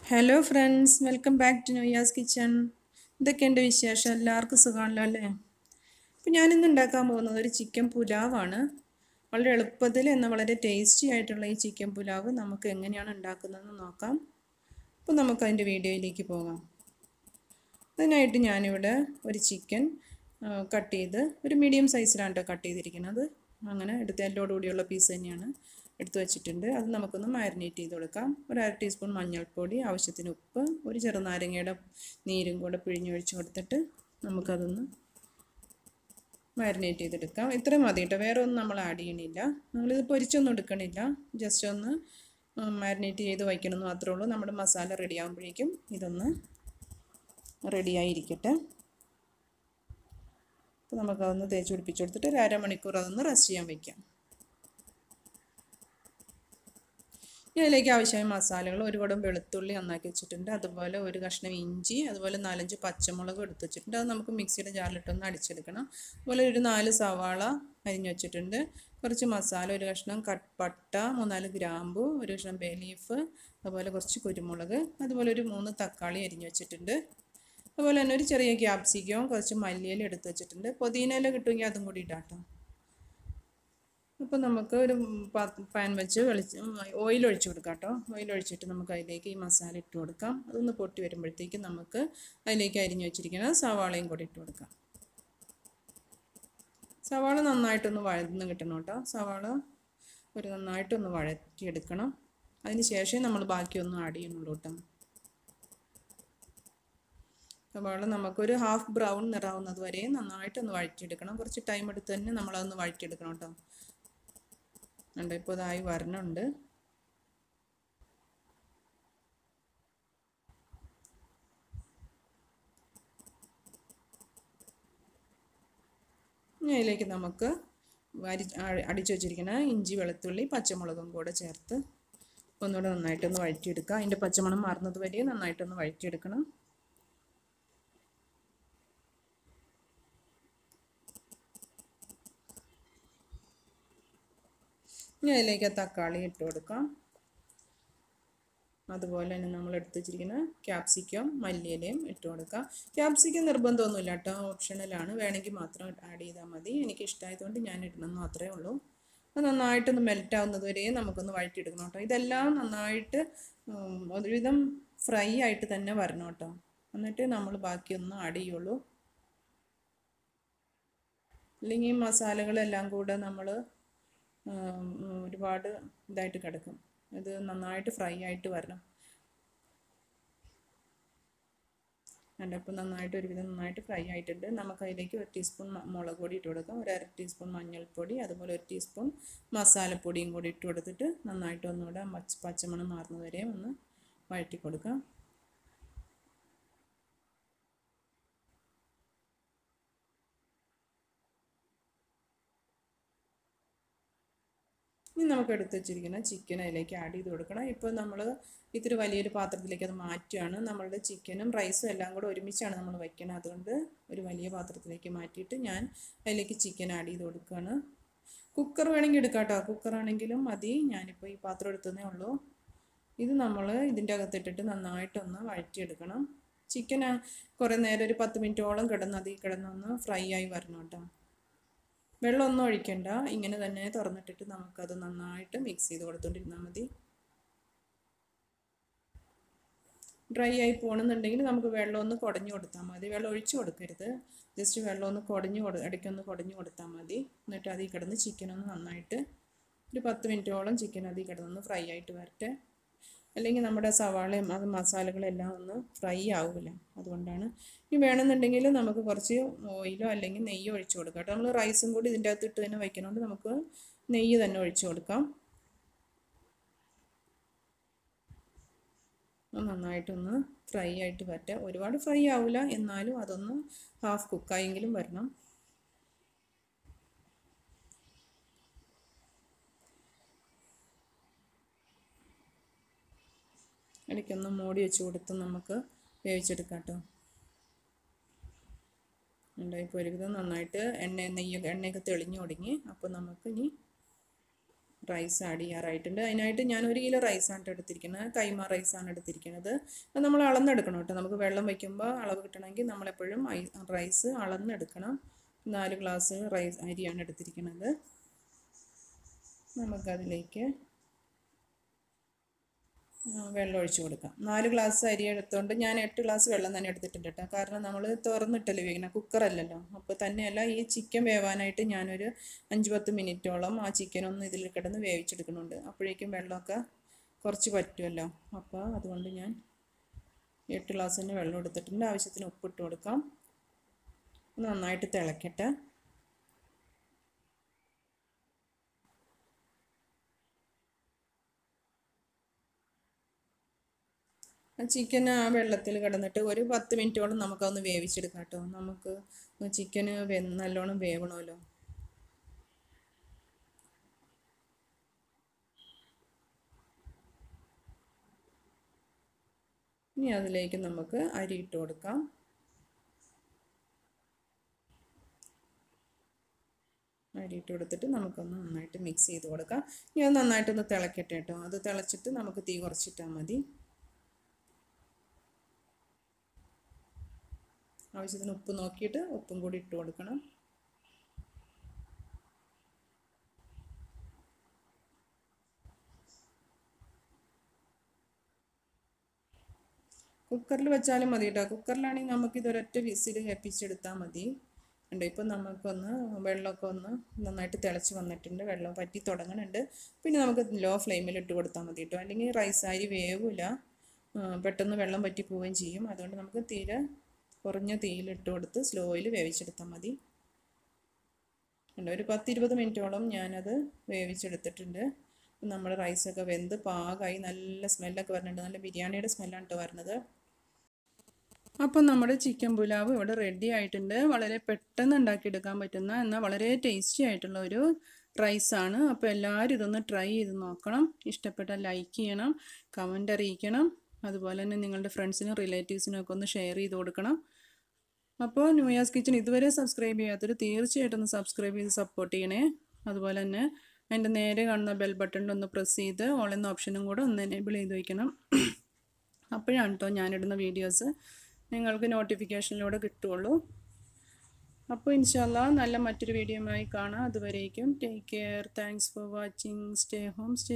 hello friends welcome back to New Year's Kitchen ഇതൊക്കെയുണ്ട് വിശേഷം എല്ലാവർക്കും സുഖമാണല്ലോ അല്ലേ അപ്പോൾ ഞാനിന്ന് ഉണ്ടാക്കാൻ പോകുന്നത് ഒരു ചിക്കൻ പുലാവാണ് വളരെ എളുപ്പത്തിൽ എന്നാൽ വളരെ ടേസ്റ്റി ആയിട്ടുള്ള ഈ ചിക്കൻ പുലാവ് നമുക്ക് എങ്ങനെയാണ് ഉണ്ടാക്കുന്നതെന്ന് നോക്കാം അപ്പോൾ നമുക്ക് അതിൻ്റെ വീഡിയോയിലേക്ക് പോകാം അതിനായിട്ട് ഞാനിവിടെ ഒരു ചിക്കൻ കട്ട് ചെയ്ത് ഒരു മീഡിയം സൈസിലാണ് കേട്ടോ കട്ട് ചെയ്തിരിക്കുന്നത് അങ്ങനെ എടുത്ത് എല്ലോടുകൂടിയുള്ള പീസ് തന്നെയാണ് എടുത്തു വെച്ചിട്ടുണ്ട് അത് നമുക്കൊന്ന് മാരിനേറ്റ് ചെയ്ത് കൊടുക്കാം ഒരു അര ടീസ്പൂൺ മഞ്ഞൾപ്പൊടി ആവശ്യത്തിന് ഉപ്പ് ഒരു ചെറുനാരങ്ങയുടെ നീരും കൂടെ പിഴിഞ്ഞൊഴിച്ച് കൊടുത്തിട്ട് നമുക്കതൊന്ന് മാരിനേറ്റ് ചെയ്തെടുക്കാം ഇത്രയും മതി കേട്ടോ വേറെ ഒന്നും നമ്മൾ ആഡ് ചെയ്യണില്ല നമ്മളിത് പൊരിച്ചൊന്നും എടുക്കണില്ല ജസ്റ്റ് ഒന്ന് മാരിനേറ്റ് ചെയ്ത് വയ്ക്കണമെന്ന് മാത്രമേ ഉള്ളൂ നമ്മുടെ മസാല റെഡി ആകുമ്പോഴേക്കും ഇതൊന്ന് റെഡിയായിരിക്കട്ടെ അപ്പോൾ നമുക്കതൊന്ന് തേച്ച് പിടിപ്പിച്ച് കൊടുത്തിട്ട് ഒരു അരമണിക്കൂർ അതൊന്ന് റെസ്റ്റ് ചെയ്യാൻ വയ്ക്കാം ഇനി അതിലേക്ക് ആവശ്യമായ മസാലകൾ ഒരു കുടം വെളുത്തുള്ളി നന്നാക്കി വെച്ചിട്ടുണ്ട് അതുപോലെ ഒരു കഷ്ണം ഇഞ്ചി അതുപോലെ നാലഞ്ച് പച്ചമുളക് എടുത്ത് വെച്ചിട്ടുണ്ട് അത് നമുക്ക് മിക്സിയുടെ ജാറിലിട്ടൊന്ന് അടിച്ചെടുക്കണം അതുപോലെ ഒരു നാല് സവാള അരിഞ്ഞു വെച്ചിട്ടുണ്ട് കുറച്ച് മസാല ഒരു കഷ്ണം കട്ട് പട്ട മൂന്നാല് ഗ്രാമ്പു ഒരു കഷ്ണം ബേ ലീഫ് അതുപോലെ കുറച്ച് കുരുമുളക് അതുപോലെ ഒരു മൂന്ന് തക്കാളി അരിഞ്ഞു വെച്ചിട്ടുണ്ട് അതുപോലെ തന്നെ ഒരു ചെറിയ ക്യാപ്സിക്കവും കുറച്ച് മല്ലിയില എടുത്ത് വെച്ചിട്ടുണ്ട് പുതിനയില കിട്ടുമെങ്കിൽ അതും കൂടി ഇടാട്ടോ അപ്പോൾ നമുക്ക് ഒരു പാൻ വെച്ച് വെളിച്ച് ഓയിൽ ഒഴിച്ച് കൊടുക്കാം കേട്ടോ ഓയിൽ ഒഴിച്ചിട്ട് നമുക്ക് അതിലേക്ക് ഈ മസാല ഇട്ട് കൊടുക്കാം അതൊന്ന് പൊട്ടി വരുമ്പോഴത്തേക്കും നമുക്ക് അതിലേക്ക് അരിഞ്ഞു വെച്ചിരിക്കുന്ന സവാളയും കൂടി ഇട്ട് കൊടുക്കാം സവാള നന്നായിട്ടൊന്ന് വഴന്ന് കിട്ടണം കേട്ടോ സവാള ഒരു നന്നായിട്ടൊന്ന് വഴറ്റിയെടുക്കണം അതിന് ശേഷം നമ്മൾ ബാക്കിയൊന്നും ആഡ് ചെയ്യുന്നുള്ളൂ കേട്ടോ സവാള നമുക്കൊരു ഹാഫ് ബ്രൗൺ നിറാവുന്നത് വരെ നന്നായിട്ടൊന്ന് വഴറ്റിയെടുക്കണം കുറച്ച് ടൈം എടുത്ത് തന്നെ നമ്മളതൊന്ന് വഴറ്റിയെടുക്കണം കേട്ടോ ഉണ്ട് ഇപ്പോൾ ഇതായി വരണുണ്ട് ഇനി അതിലേക്ക് നമുക്ക് അരി അടിച്ചു വച്ചിരിക്കുന്ന ഇഞ്ചി വെളുത്തുള്ളി പച്ചമുളകും കൂടെ ചേർത്ത് ഒന്നുകൂടെ നന്നായിട്ടൊന്ന് വഴറ്റിയെടുക്കുക അതിൻ്റെ പച്ചമണം മാറുന്നത് വരെ നന്നായിട്ടൊന്ന് വഴറ്റിയെടുക്കണം ഇനി അതിലേക്ക് തക്കാളി ഇട്ട് കൊടുക്കാം അതുപോലെ തന്നെ നമ്മൾ എടുത്ത് വെച്ചിരിക്കുന്ന ക്യാപ്സിക്കം മല്ലിയിലയും ഇട്ട് കൊടുക്കാം ക്യാപ്സിക്കം നിർബന്ധമൊന്നുമില്ല കേട്ടോ ഓപ്ഷണലാണ് വേണമെങ്കിൽ മാത്രം ആഡ് ചെയ്താൽ മതി എനിക്ക് ഇഷ്ടമായതുകൊണ്ട് ഞാൻ ഇടണമെന്ന് മാത്രമേ ഉള്ളൂ അത് നന്നായിട്ടൊന്ന് മെൽറ്റ് ആവുന്നത് വരെ നമുക്കൊന്ന് വഴറ്റിയെടുക്കണം കേട്ടോ ഇതെല്ലാം നന്നായിട്ട് ഒരുവിധം ഫ്രൈ ആയിട്ട് തന്നെ വരണം കേട്ടോ എന്നിട്ട് നമ്മൾ ബാക്കിയൊന്നും ആഡ് ചെയ്യുള്ളൂ അല്ലെങ്കിൽ മസാലകളെല്ലാം കൂടെ നമ്മൾ ഒരുപാട് ഇതായിട്ട് കിടക്കും ഇത് നന്നായിട്ട് ഫ്രൈ ആയിട്ട് വരണം അപ്പോൾ നന്നായിട്ട് ഒരുവിധം നന്നായിട്ട് ഫ്രൈ ആയിട്ടുണ്ട് നമുക്ക് അതിലേക്ക് ഒരു ടീസ്പൂൺ മുളക് പൊടി ഇട്ട് കൊടുക്കാം ഒരു അര ടീസ്പൂൺ മഞ്ഞൾപ്പൊടി അതുപോലെ ഒരു ടീസ്പൂൺ മസാലപ്പൊടിയും കൂടി ഇട്ട് കൊടുത്തിട്ട് നന്നായിട്ട് ഒന്നുകൂടെ പച്ച പച്ചമണം മാറുന്നത് വരെ ഒന്ന് വഴറ്റി കൊടുക്കാം ഇനി നമുക്ക് എടുത്ത് വെച്ചിരിക്കുന്ന ചിക്കൻ അതിലേക്ക് ആഡ് ചെയ്ത് കൊടുക്കണം ഇപ്പോൾ നമ്മൾ ഇത്തിരി വലിയൊരു പാത്രത്തിലേക്ക് അത് മാറ്റുകയാണ് നമ്മളുടെ ചിക്കനും റൈസും എല്ലാം കൂടെ ഒരുമിച്ചാണ് നമ്മൾ വയ്ക്കുന്നത് അതുകൊണ്ട് ഒരു വലിയ പാത്രത്തിലേക്ക് മാറ്റിയിട്ട് ഞാൻ അതിലേക്ക് ചിക്കൻ ആഡ് ചെയ്ത് കൊടുക്കുകയാണ് കുക്കർ വേണമെങ്കിൽ എടുക്കാം കേട്ടോ കുക്കറാണെങ്കിലും മതി ഞാനിപ്പോൾ ഈ പാത്രം എടുത്തതേ ഉള്ളൂ ഇത് നമ്മൾ ഇതിൻ്റെ അകത്തിട്ടിട്ട് നന്നായിട്ടൊന്ന് വഴറ്റിയെടുക്കണം ചിക്കൻ കുറേ നേരം ഒരു പത്ത് മിനിറ്റോളം കിടന്ന് അതിൽ കിടന്നൊന്ന് ഫ്രൈ ആയി വരണം കേട്ടോ വെള്ളമൊന്നും ഒഴിക്കണ്ട ഇങ്ങനെ തന്നെ തുറന്നിട്ടിട്ട് നമുക്കത് നന്നായിട്ട് മിക്സ് ചെയ്ത് കൊടുത്തോണ്ടിരുന്നാൽ മതി ഡ്രൈ ആയി പോകണമെന്നുണ്ടെങ്കിൽ നമുക്ക് വെള്ളം ഒന്ന് കുടഞ്ഞു കൊടുത്താൽ മതി വെള്ളം ഒഴിച്ചു കൊടുക്കരുത് ജസ്റ്റ് വെള്ളം ഒന്ന് കുടഞ്ഞു കൊടു ഇടയ്ക്കൊന്ന് കുടഞ്ഞു കൊടുത്താൽ മതി എന്നിട്ട് അതിൽ കിടന്ന് ചിക്കൻ ഒന്ന് നന്നായിട്ട് ഒരു പത്ത് മിനിറ്റോളം ചിക്കൻ അതിൽ കിടന്നൊന്ന് ഫ്രൈ ആയിട്ട് വരട്ടെ അല്ലെങ്കിൽ നമ്മുടെ സവാളയും അത് മസാലകളെല്ലാം ഒന്ന് ഫ്രൈ ആവില്ല അതുകൊണ്ടാണ് ഇനി വേണമെന്നുണ്ടെങ്കിൽ നമുക്ക് കുറച്ച് ഓയിലോ അല്ലെങ്കിൽ നെയ്യോ ഒഴിച്ച് കൊടുക്കാം കേട്ടോ നമ്മൾ റൈസും കൂടി ഇതിൻ്റെ അകത്ത് ഇട്ട് തന്നെ വയ്ക്കുന്നതുകൊണ്ട് നമുക്ക് നെയ്യ് തന്നെ ഒഴിച്ച് കൊടുക്കാം നന്നായിട്ടൊന്ന് ഫ്രൈ ആയിട്ട് പറ്റുക ഒരുപാട് ഫ്രൈ ആവില്ല എന്നാലും അതൊന്ന് ഹാഫ് കുക്കായെങ്കിലും വരണം ഇടയ്ക്കൊന്ന് മൂടി വെച്ച് കൊടുത്ത് നമുക്ക് വേവിച്ചെടുക്കാം കേട്ടോ ഉണ്ട് ഇപ്പോൾ ഒരുവിധം നന്നായിട്ട് എണ്ണ നെയ്യൊക്കെ എണ്ണയൊക്കെ തെളിഞ്ഞു തുടങ്ങി അപ്പോൾ നമുക്ക് ഇനി റൈസ് ആഡ് ചെയ്യാറായിട്ടുണ്ട് അതിനായിട്ട് ഞാൻ ഒരു കിലോ റൈസാണ് എടുത്തിരിക്കുന്നത് കൈമ റൈസാണ് എടുത്തിരിക്കുന്നത് അത് നമ്മൾ അളന്നെടുക്കണം കേട്ടോ നമുക്ക് വെള്ളം വയ്ക്കുമ്പോൾ അളവ് കിട്ടണമെങ്കിൽ നമ്മളെപ്പോഴും റൈസ് അളന്നെടുക്കണം നാല് ഗ്ലാസ് റൈസ് അരിയാണ് എടുത്തിരിക്കുന്നത് നമുക്കതിലേക്ക് വെള്ളം ഒഴിച്ചു കൊടുക്കാം നാല് ഗ്ലാസ് അരി എടുത്തുകൊണ്ട് ഞാൻ എട്ട് ഗ്ലാസ് വെള്ളം തന്നെ എടുത്തിട്ടുണ്ട് കേട്ടോ കാരണം നമ്മൾ തുറന്നിട്ടല്ലേ വേഗം കുക്കറല്ലല്ലോ അപ്പോൾ തന്നെയല്ല ഈ ചിക്കൻ വേവാനായിട്ട് ഞാനൊരു അഞ്ച് പത്ത് മിനിറ്റോളം ആ ചിക്കൻ ഒന്ന് ഇതിൽ കിടന്ന് വേവിച്ചെടുക്കുന്നുണ്ട് അപ്പോഴേക്കും വെള്ളമൊക്കെ കുറച്ച് പറ്റുമല്ലോ അപ്പോൾ അതുകൊണ്ട് ഞാൻ എട്ട് ഗ്ലാസ് തന്നെ വെള്ളം എടുത്തിട്ടുണ്ട് ആവശ്യത്തിന് ഉപ്പിട്ട് കൊടുക്കാം നന്നായിട്ട് തിളക്കട്ടെ ചിക്കൻ ആ വെള്ളത്തിൽ കിടന്നിട്ട് ഒരു പത്ത് മിനിറ്റോളം നമുക്കതൊന്ന് വേവിച്ചെടുക്കാം കേട്ടോ നമുക്ക് ചിക്കന് വെ നല്ലോണം വേവണമല്ലോ ഇനി അതിലേക്ക് നമുക്ക് അരി ഇട്ട് കൊടുക്കാം അരി ഇട്ട് കൊടുത്തിട്ട് നമുക്കൊന്ന് നന്നായിട്ട് മിക്സ് ചെയ്ത് കൊടുക്കാം ഇനി അത് നന്നായിട്ടൊന്ന് തിളക്കട്ടെ കേട്ടോ അത് തിളച്ചിട്ട് നമുക്ക് തീ കുറച്ചിട്ടാൽ മതി ആവശ്യത്തിന് ഉപ്പ് നോക്കിയിട്ട് ഉപ്പും കൂടി ഇട്ട് കൊടുക്കണം കുക്കറിൽ വെച്ചാലും മതി കേട്ടോ കുക്കറിലാണെങ്കിൽ നമുക്ക് ഇതൊരൊറ്റ വിസിൽ എപ്പിച്ചെടുത്താൽ മതി ഉണ്ട് ഇപ്പം നമുക്കൊന്ന് വെള്ളമൊക്കെ ഒന്ന് നന്നായിട്ട് തിളച്ച് വന്നിട്ടുണ്ട് വെള്ളം പറ്റി തുടങ്ങുന്നുണ്ട് പിന്നെ നമുക്ക് ലോ ഫ്ലെയിമിൽ ഇട്ട് കൊടുത്താൽ മതി കേട്ടോ അല്ലെങ്കിൽ റൈസ് അരി വേവില്ല പെട്ടെന്ന് വെള്ളം പറ്റി പോവുകയും ചെയ്യും അതുകൊണ്ട് നമുക്ക് തീരെ കുറഞ്ഞ തീയിലിട്ട് കൊടുത്ത് സ്ലോയിൽ വേവിച്ചെടുത്താൽ മതി ഉണ്ട് ഒരു പത്തിരുപത് മിനിറ്റോളം ഞാനത് വേവിച്ചെടുത്തിട്ടുണ്ട് നമ്മൾ റൈസൊക്കെ വെന്ത് പാകമായി നല്ല സ്മെല്ലൊക്കെ വരുന്നുണ്ട് നല്ല ബിരിയാണിയുടെ സ്മെല്ലാണ് കേട്ടോ വരുന്നത് അപ്പം നമ്മുടെ ചിക്കൻ പുലാവ് ഇവിടെ റെഡി ആയിട്ടുണ്ട് വളരെ പെട്ടെന്ന് ഉണ്ടാക്കിയെടുക്കാൻ പറ്റുന്ന എന്നാൽ വളരെ ടേസ്റ്റി ആയിട്ടുള്ള ഒരു റൈസാണ് അപ്പോൾ എല്ലാവരും ഇതൊന്ന് ട്രൈ ചെയ്ത് നോക്കണം ഇഷ്ടപ്പെട്ടാൽ ലൈക്ക് ചെയ്യണം കമൻ്റ് അറിയിക്കണം അതുപോലെ തന്നെ നിങ്ങളുടെ ഫ്രണ്ട്സിനും റിലേറ്റീവ്സിനും ഒക്കെ ഒന്ന് ഷെയർ ചെയ്ത് കൊടുക്കണം അപ്പോൾ ന്യൂ ഇയേഴ്സ് കിച്ചൺ ഇതുവരെ സബ്സ്ക്രൈബ് ചെയ്യാത്തവർ തീർച്ചയായിട്ടും ഒന്ന് സബ്സ്ക്രൈബ് ചെയ്ത് സപ്പോർട്ട് ചെയ്യണേ അതുപോലെ തന്നെ അതിൻ്റെ നേരെ കാണുന്ന ബെൽ ബട്ടണിൽ ഒന്ന് പ്രസ് ചെയ്ത് ഓൾ എന്ന ഓപ്ഷനും കൂടെ ഒന്ന് എനേബിൾ ചെയ്ത് വയ്ക്കണം അപ്പോഴാണ് കേട്ടോ ഞാനിടുന്ന വീഡിയോസ് നിങ്ങൾക്ക് നോട്ടിഫിക്കേഷനിലൂടെ കിട്ടുള്ളൂ അപ്പോൾ ഇൻഷാല്ല നല്ല മറ്റൊരു വീഡിയോയുമായി കാണാം അതുവരേക്കും take care thanks for watching stay home stay